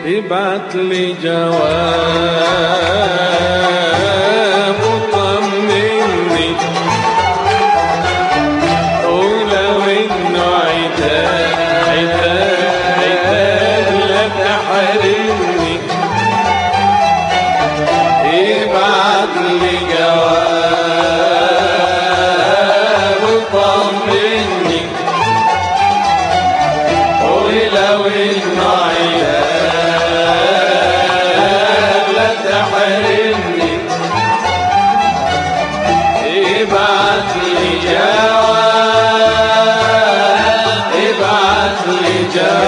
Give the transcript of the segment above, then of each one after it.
ابعت لي جواب وطمني ولو انه عتاب عتاب عتاب لا تحرمني ابعت لي جواب وطمني ولو انه عتاب لا تحرمني ابعت لي جواب ابعت لي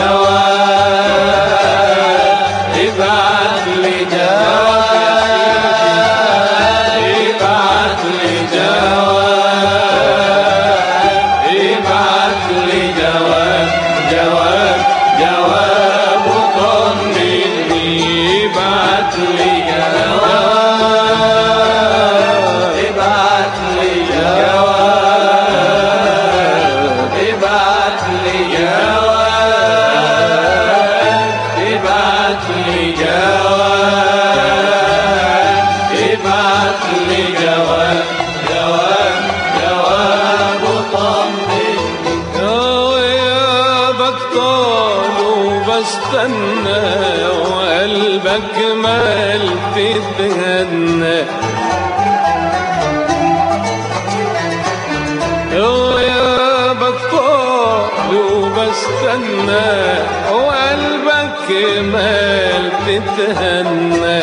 جواب ابعت لي جواب ابعت لي جواب ابعت لي جواب جواب جواب وطمني ابعت لي جواب ابعت لي جواب ابعت لي جواب ابعت لي جواب ابعت لي جواب جواب جواب وطمني غيابك طال وبستنى وقلبك مال تتهنى غيابك طال وبستنى وقلبك مال تتهنى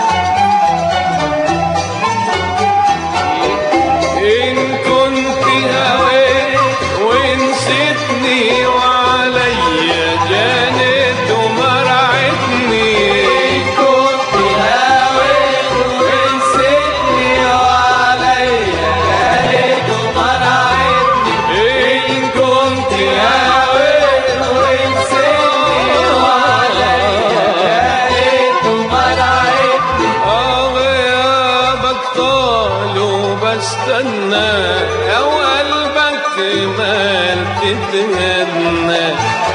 إن كنت هويت ونسيتني وعليا جانت ومرعتني إن كنت هويت ونسيتني وعليا جانت ومرعتني إن كنت هويت ونسيتني وعليا جانت ومرعتني غيابك طال وبستنى او قلبك مال تتهنى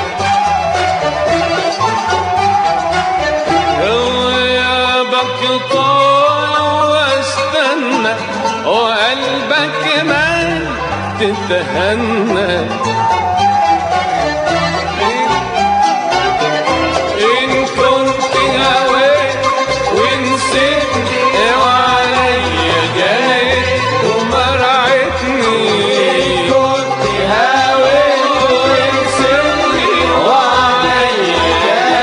غيابك طال واستنى وقلبك مال تتهنى